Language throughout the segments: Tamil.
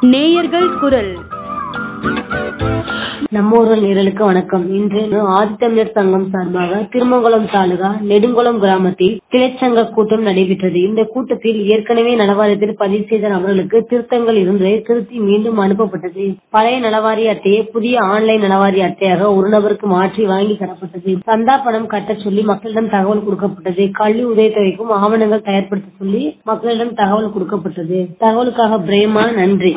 நேயர்கள் குரல் நம்ம ஊரில் நேரலுக்கு வணக்கம் இன்று ஆதித்தமிழர் சங்கம் சார்பாக திருமங்கலம் தாலுகா நெடுங்குளம் கிராமத்தில் கிளைச்சங்க கூட்டம் நடைபெற்றது இந்த கூட்டத்தில் ஏற்கனவே நலவாரியத்தில் பதிவு செய்த நபர்களுக்கு திருத்தங்கள் இருந்து திருத்தி மீண்டும் அனுப்பப்பட்டது பழைய நலவாரி அட்டையை புதிய ஆன்லைன் நலவாரி அட்டையாக ஒரு நபருக்கு மாற்றி வாங்கி தரப்பட்டது சந்தா பணம் கட்டச் சொல்லி மக்களிடம் தகவல் கொடுக்கப்பட்டது கல்வி உதவித்தொகைக்கும் ஆவணங்கள் தயார்படுத்த சொல்லி மக்களிடம் தகவல் கொடுக்கப்பட்டது தகவலுக்காக பிரேமா நன்றி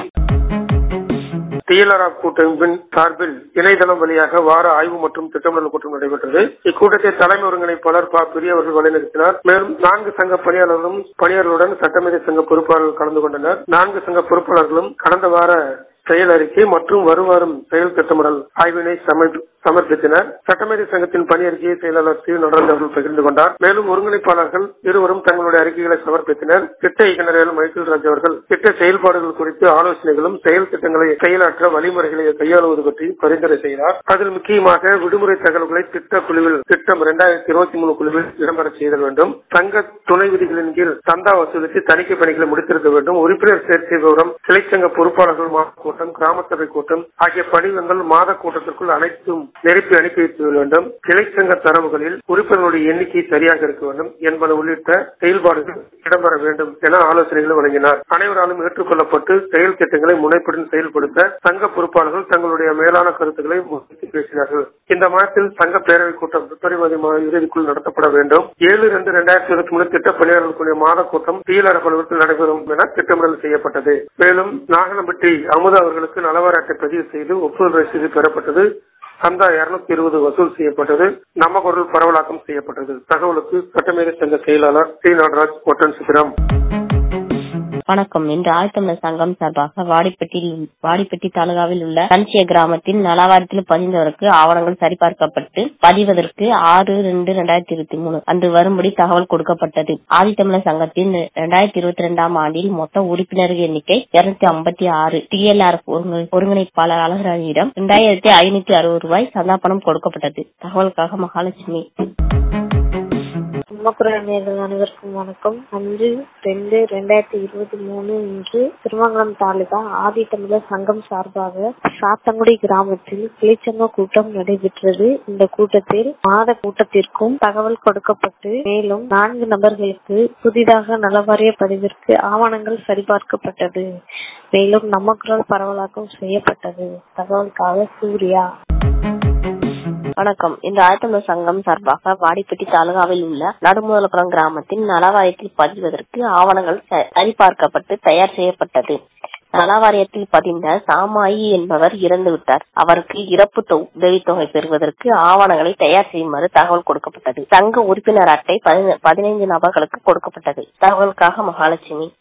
டிஎல்ஆர்ஆர் கூட்டமைப்பின் சார்பில் இணையதளம் வழியாக வார ஆய்வு மற்றும் திட்டமிடல் கூட்டம் நடைபெற்றது இக்கூட்டத்தை தலைமை ஒருங்கிணைப்பாளர் ப பிரிய அவர்கள் வழிநடத்தினார் மேலும் நான்கு சங்க பணியாளர்களும் பணியாளர்களுடன் சட்டமேதை சங்க பொறுப்பாளர்கள் கலந்து கொண்டனர் நான்கு சங்க பொறுப்பாளர்களும் கடந்த வார செயல் அறிக்கை மற்றும் வருவாரும் செயல் திட்டமிடல் ஆய்வினை சமர்ப்பி- சமர்ப்பித்தனர் சட்டமேதை சங்கத்தின் பணி அறிக்கையை செயலாளர் சி நடராஜ் அவர்கள் பகிர்ந்து கொண்டார் மேலும் ஒருங்கிணைப்பாளர்கள் இருவரும் தங்களுடைய அறிக்கைகளை சமர்ப்பித்தனர் திட்ட இயக்குநர் மைக்கேல் ராஜ் அவர்கள் திட்ட செயல்பாடுகள் குறித்து ஆலோசனைகளும் செயல் திட்டங்களை செயலாற்ற வழிமுறைகளை கையாளுவது பற்றி பரிந்துரை செய்தார் அதில் முக்கியமாக விடுமுறை தகவல்களை திட்ட குழுவில் திட்டம் இரண்டாயிரத்தி இருபத்தி மூணு குழுவில் இடம்பெற செய்தல் வேண்டும் சங்க துணை விதிகளின் கீழ் சந்தா வசூலித்து தணிக்கை பணிகளை முடித்திருக்க வேண்டும் உறுப்பினர் சேர்க்கை விவரம் கிளைச்சங்க பொறுப்பாளர்கள் மாத கூட்டம் கிராம சபை கூட்டம் ஆகிய படிவங்கள் மாத கூட்டத்திற்குள் அனைத்தும் நிரப்பி அனுப்பி வைக்க வேண்டும் கிளைச்சங்க தரவுகளில் உறுப்பினர்களுடைய எண்ணிக்கை சரியாக இருக்க வேண்டும் என்பது உள்ளிட்ட செயல்பாடுகள் இடம்பெற வேண்டும் என ஆலோசனைகளை வழங்கினார் அனைவராலும் ஏற்றுக்கொள்ளப்பட்டு செயல் திட்டங்களை முனைப்புடன் செயல்படுத்த சங்க பொறுப்பாளர்கள் தங்களுடைய மேலான கருத்துக்களை முன்வைத்து பேசினார்கள் இந்த மாதத்தில் சங்க பேரவை கூட்டம் பிப்ரவரி மாத இறுதிக்குள் நடத்தப்பட வேண்டும் ஏழு ரெண்டு இரண்டாயிரத்தி இருபத்தி மூணு திட்ட பணியாளர்களுடைய மாத கூட்டம் டிஎல்ஆர் அலுவலகத்தில் நடைபெறும் என திட்டமிடல் செய்யப்பட்டது மேலும் நாகனம்பட்டி அமுதா அவர்களுக்கு நலவார அட்டை பதிவு செய்து ஒப்புதல் ரசீது பெறப்பட்டது சந்தா இருநூத்தி இருபது வசூல் செய்யப்பட்டது நம்ம குரல் பரவலாக்கம் செய்யப்பட்டது தகவலுக்கு சட்டமேதை சங்க செயலாளர் சி நடராஜ் ஒட்டன் சித்திரம் வணக்கம் இன்று ஆழ்த்தமிழர் சங்கம் சார்பாக வாடிப்பட்டியில் வாடிப்பட்டி தாலுகாவில் உள்ள கன்சிய கிராமத்தில் நலவாரத்தில் பதிந்தவருக்கு ஆவணங்கள் சரிபார்க்கப்பட்டு பதிவதற்கு ஆறு ரெண்டு ரெண்டாயிரத்தி இருபத்தி மூணு அன்று வரும்படி தகவல் கொடுக்கப்பட்டது ஆதித்தமிழர் சங்கத்தின் இரண்டாயிரத்தி இருபத்தி ரெண்டாம் ஆண்டில் மொத்த உறுப்பினர்கள் எண்ணிக்கை இருநூத்தி ஐம்பத்தி ஆறு டிஎல்ஆர் ஒருங்கிணைப்பாளர் அழகராஜிடம் இரண்டாயிரத்தி ஐநூத்தி அறுபது ரூபாய் சந்தாபனம் கொடுக்கப்பட்டது தகவலுக்காக மகாலட்சுமி கும்பக்குரல் நேர்கள் அனைவருக்கும் வணக்கம் அஞ்சு ரெண்டு ரெண்டாயிரத்தி இருபத்தி மூணு இன்று திருமங்கலம் தாலுகா ஆதி தமிழர் சங்கம் சார்பாக சாத்தங்குடி கிராமத்தில் கிளைச்சங்க கூட்டம் நடைபெற்றது இந்த கூட்டத்தில் மாத கூட்டத்திற்கும் தகவல் கொடுக்கப்பட்டு மேலும் நான்கு நபர்களுக்கு புதிதாக நலவாரிய பதிவிற்கு ஆவணங்கள் சரிபார்க்கப்பட்டது மேலும் நம்ம குரல் பரவலாக்கம் செய்யப்பட்டது தகவலுக்காக சூர்யா வணக்கம் இந்த ஆயத்தமிழர் சங்கம் சார்பாக வாடிப்பட்டி தாலுகாவில் உள்ள நடுமுதலபுரம் கிராமத்தில் நலவாரியத்தில் பதிவதற்கு ஆவணங்கள் ச- சரிபார்க்கப்பட்டு தயார் செய்யப்பட்டது நலவாரியத்தில் பதிந்த சாமாயி என்பவர் இறந்துவிட்டார் அவருக்கு இறப்பு தொ- உதவித்தொகை பெறுவதற்கு ஆவணங்களை தயார் செய்யுமாறு தகவல் கொடுக்கப்பட்டது சங்க உறுப்பினர் அட்டை பதின- பதினைந்து நபர்களுக்கு கொடுக்கப்பட்டது தகவலுக்காக மகாலட்சுமி